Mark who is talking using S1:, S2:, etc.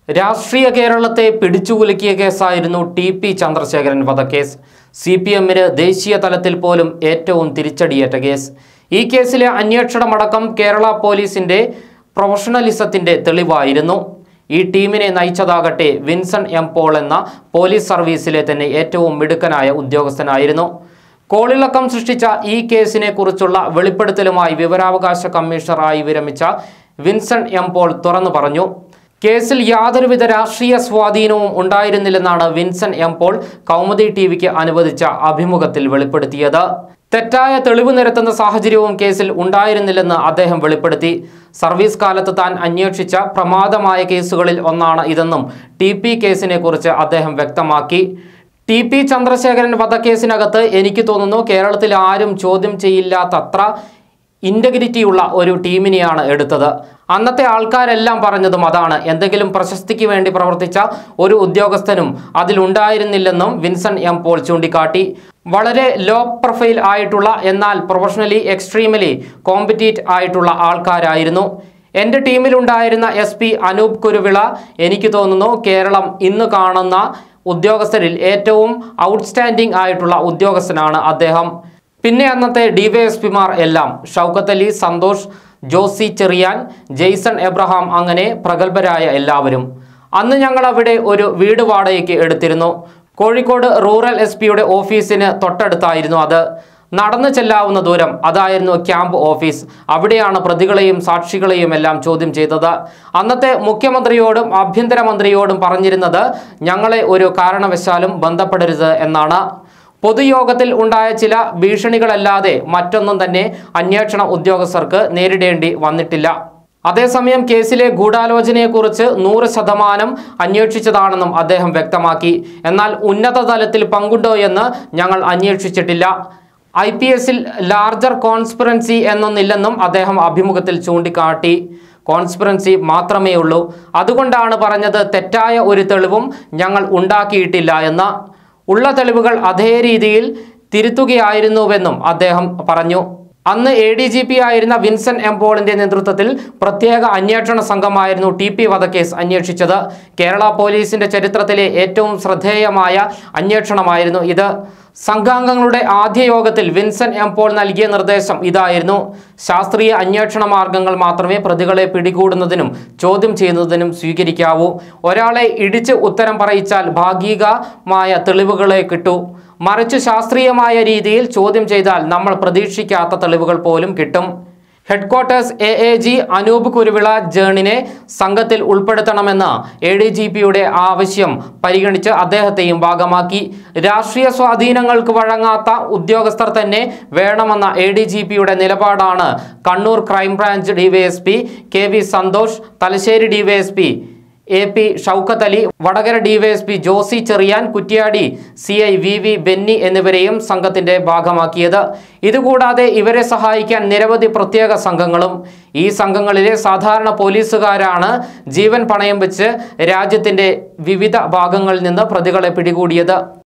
S1: രാഷ്ട്രീയ കേരളത്തെ പിടിച്ചുകുലുക്കിയ കേസായിരുന്നു ടി പി ചന്ദ്രശേഖരൻ വധക്കേസ് സി പി എമ്മിന് ദേശീയ തലത്തിൽ പോലും ഏറ്റവും തിരിച്ചടിയേറ്റ കേസ് ഈ കേസിലെ അന്വേഷണമടക്കം കേരള പോലീസിന്റെ പ്രൊഫഷണലിസത്തിന്റെ തെളിവായിരുന്നു ഈ ടീമിനെ നയിച്ചതാകട്ടെ വിൻസൺ എം പോൾ എന്ന പോലീസ് സർവീസിലെ തന്നെ ഏറ്റവും മിടുക്കനായ ഉദ്യോഗസ്ഥനായിരുന്നു കോളിളക്കം സൃഷ്ടിച്ച ഈ കേസിനെ കുറിച്ചുള്ള വെളിപ്പെടുത്തലുമായി വിവരാവകാശ കമ്മീഷണറായി വിരമിച്ച വിൻസൺ എം പോൾ തുറന്നു പറഞ്ഞു കേസിൽ യാതൊരുവിധ രാഷ്ട്രീയ സ്വാധീനവും ഉണ്ടായിരുന്നില്ലെന്നാണ് വിൻസൺ എം പോൾ കൗമുദി ടി വിക്ക് അനുവദിച്ച അഭിമുഖത്തിൽ വെളിപ്പെടുത്തിയത് തെറ്റായ തെളിവ് നിരത്തുന്ന സാഹചര്യവും കേസിൽ ഉണ്ടായിരുന്നില്ലെന്ന് അദ്ദേഹം വെളിപ്പെടുത്തി സർവീസ് കാലത്ത് താൻ അന്വേഷിച്ച പ്രമാദമായ കേസുകളിൽ ഒന്നാണ് ഇതെന്നും ടി പി കേസിനെ കുറിച്ച് അദ്ദേഹം വ്യക്തമാക്കി ടി പി ചന്ദ്രശേഖരൻ വധക്കേസിനകത്ത് എനിക്ക് തോന്നുന്നു കേരളത്തിൽ ആരും ചോദ്യം ചെയ്യില്ലാത്തത്ര ഇൻറ്റഗ്രിറ്റിയുള്ള ഒരു ടീമിനെയാണ് എടുത്തത് അന്നത്തെ ആൾക്കാരെല്ലാം പറഞ്ഞതും അതാണ് എന്തെങ്കിലും പ്രശസ്തിക്ക് വേണ്ടി പ്രവർത്തിച്ച ഒരു ഉദ്യോഗസ്ഥനും അതിലുണ്ടായിരുന്നില്ലെന്നും വിൻസൺ എം പോൾ ചൂണ്ടിക്കാട്ടി വളരെ ലോ പ്രൊഫൈൽ ആയിട്ടുള്ള എന്നാൽ പ്രൊഫഷണലി എക്സ്ട്രീമലി കോമ്പറ്റീറ്റ് ആയിട്ടുള്ള ആൾക്കാരായിരുന്നു എൻ്റെ ടീമിലുണ്ടായിരുന്ന എസ് പി അനൂപ് കുരുവിള എനിക്ക് തോന്നുന്നു കേരളം ഇന്ന് കാണുന്ന ഉദ്യോഗസ്ഥരിൽ ഏറ്റവും ഔട്ട്സ്റ്റാൻഡിംഗ് ആയിട്ടുള്ള ഉദ്യോഗസ്ഥനാണ് അദ്ദേഹം പിന്നെ അന്നത്തെ ഡിവൈഎസ്പിമാർ എല്ലാം ഷൗക്കത്ത് അലി സന്തോഷ് ജോസി ചെറിയാൻ ജെയ്സൺ എബ്രഹാം അങ്ങനെ പ്രഗത്ഭരായ എല്ലാവരും അന്ന് ഞങ്ങൾ അവിടെ ഒരു വീട് വാടകയ്ക്ക് എടുത്തിരുന്നു കോഴിക്കോട് റൂറൽ എസ് പിയുടെ ഓഫീസിന് തൊട്ടടുത്തായിരുന്നു അത് നടന്നു ചെല്ലാവുന്ന ദൂരം അതായിരുന്നു ക്യാമ്പ് ഓഫീസ് അവിടെയാണ് പ്രതികളെയും സാക്ഷികളെയും എല്ലാം ചോദ്യം ചെയ്തത് അന്നത്തെ മുഖ്യമന്ത്രിയോടും ആഭ്യന്തരമന്ത്രിയോടും പറഞ്ഞിരുന്നത് ഞങ്ങളെ ഒരു കാരണവശാലും ബന്ധപ്പെടരുത് എന്നാണ് പൊതുയോഗത്തിൽ ഉണ്ടായ ചില ഭീഷണികളല്ലാതെ മറ്റൊന്നും തന്നെ അന്വേഷണ ഉദ്യോഗസ്ഥർക്ക് നേരിടേണ്ടി വന്നിട്ടില്ല അതേസമയം കേസിലെ ഗൂഢാലോചനയെക്കുറിച്ച് നൂറ് ശതമാനം അന്വേഷിച്ചതാണെന്നും അദ്ദേഹം വ്യക്തമാക്കി എന്നാൽ ഉന്നത തലത്തിൽ പങ്കുണ്ടോ എന്ന് ഞങ്ങൾ അന്വേഷിച്ചിട്ടില്ല ഐ പി എസിൽ ലാർജർ കോൺസ്പിറൻസി എന്നൊന്നില്ലെന്നും അദ്ദേഹം അഭിമുഖത്തിൽ ചൂണ്ടിക്കാട്ടി കോൺസ്പിറൻസി മാത്രമേ ഉള്ളൂ അതുകൊണ്ടാണ് പറഞ്ഞത് തെറ്റായ ഒരു തെളിവും ഞങ്ങൾ ഉണ്ടാക്കിയിട്ടില്ല എന്ന് ഉള്ള തെളിവുകൾ അതേ രീതിയിൽ തിരുത്തുകയായിരുന്നുവെന്നും അദ്ദേഹം പറഞ്ഞു അന്ന് എ ഡി ജി പി ആയിരുന്ന വിൻസൻ എംപോളിന്റെ നേതൃത്വത്തിൽ പ്രത്യേക അന്വേഷണ സംഘമായിരുന്നു ടി പി വധക്കേസ് അന്വേഷിച്ചത് കേരള പോലീസിന്റെ ചരിത്രത്തിലെ ഏറ്റവും ശ്രദ്ധേയമായ അന്വേഷണമായിരുന്നു ഇത് സംഘാംഗങ്ങളുടെ ആദ്യ യോഗത്തിൽ വിൻസൻ എംപോൾ നൽകിയ നിർദ്ദേശം ഇതായിരുന്നു ശാസ്ത്രീയ അന്വേഷണ മാർഗങ്ങൾ മാത്രമേ പ്രതികളെ പിടികൂടുന്നതിനും ചോദ്യം ചെയ്യുന്നതിനും സ്വീകരിക്കാവൂ ഒരാളെ ഇടിച്ച് ഉത്തരം പറയിച്ചാൽ ഭാഗികമായ തെളിവുകളെ കിട്ടൂ മറിച്ച് ശാസ്ത്രീയമായ രീതിയിൽ ചോദ്യം ചെയ്താൽ നമ്മൾ പ്രതീക്ഷിക്കാത്ത തെളിവുകൾ പോലും കിട്ടും headquarters A A G Anoop Kuruvila ജേണിനെ സംഘത്തിൽ ഉൾപ്പെടുത്തണമെന്ന എ ഡി ജി പിയുടെ ആവശ്യം പരിഗണിച്ച് അദ്ദേഹത്തെയും ഭാഗമാക്കി രാഷ്ട്രീയ സ്വാധീനങ്ങൾക്ക് വഴങ്ങാത്ത ഉദ്യോഗസ്ഥർ തന്നെ വേണമെന്ന എ ഡി ജി പിയുടെ നിലപാടാണ് Kannur crime branch DYSP K V Santhosh Thalassery DYSP A P Shoukath Ali Vadakara DYSP Josy Cherian Kuttiadi C I V V Benny എന്നിവരെയും സംഘത്തിന്റെ ഭാഗമാക്കിയത് ഇതുകൂടാതെ ഇവരെ സഹായിക്കാൻ നിരവധി പ്രത്യേക സംഘങ്ങളും ഈ സംഘങ്ങളിലെ സാധാരണ പോലീസുകാരാണ് ജീവൻ പണയം വെച്ച് രാജ്യത്തിന്റെ വിവിധ ഭാഗങ്ങളിൽ നിന്ന് പ്രതികളെ പിടികൂടിയത്